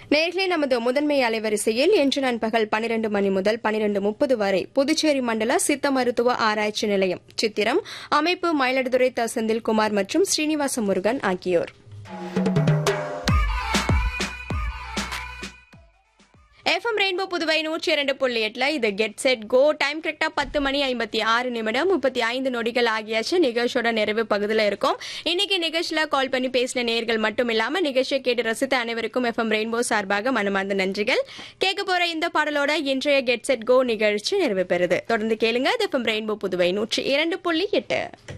நேர்களே நமது முதன்மை அலைவரிசையில் இன்று நண்பகல் பனிரெண்டு மணி முதல் பனிரெண்டு முப்பது வரை புதுச்சேரி மண்டல சித்த மருத்துவ ஆராய்ச்சி நிலையம் சித்திரம் அமைப்பு மயிலாடுதுறை த செந்தில்குமார் மற்றும் ஸ்ரீனிவாச முருகன் ஆகியோர் எஃப்எம் ரெயின்போ புதுவை நூற்றி இரண்டு புள்ளி எட்டுல இது கெட் செட் கோ டைம் கரெக்டா பத்து மணி ஐம்பத்தி ஆறு நிமிடம் முப்பத்தி ஐந்து நொடிகள் ஆகியாச்சு நிகழ்ச்சியோட நிறைவு பகுதியில் இருக்கும் இன்னைக்கு நிகழ்ச்சியில கால் பண்ணி பேசின நேர்கள் மட்டும் இல்லாம நிகழ்ச்சியை கேட்டு ரசித்த அனைவருக்கும் எஃப்எம் ரெயின்போ சார்பாக மனமார்ந்த நன்றிகள் கேட்க போற இந்த பாடலோட இன்றைய கெட் செட் கோ நிகழ்ச்சி நிறைவு பெறுது தொடர்ந்து கேளுங்க எஃப்எம் ரெயின்போ புதுவை நூற்றி இரண்டு புள்ளி எட்டு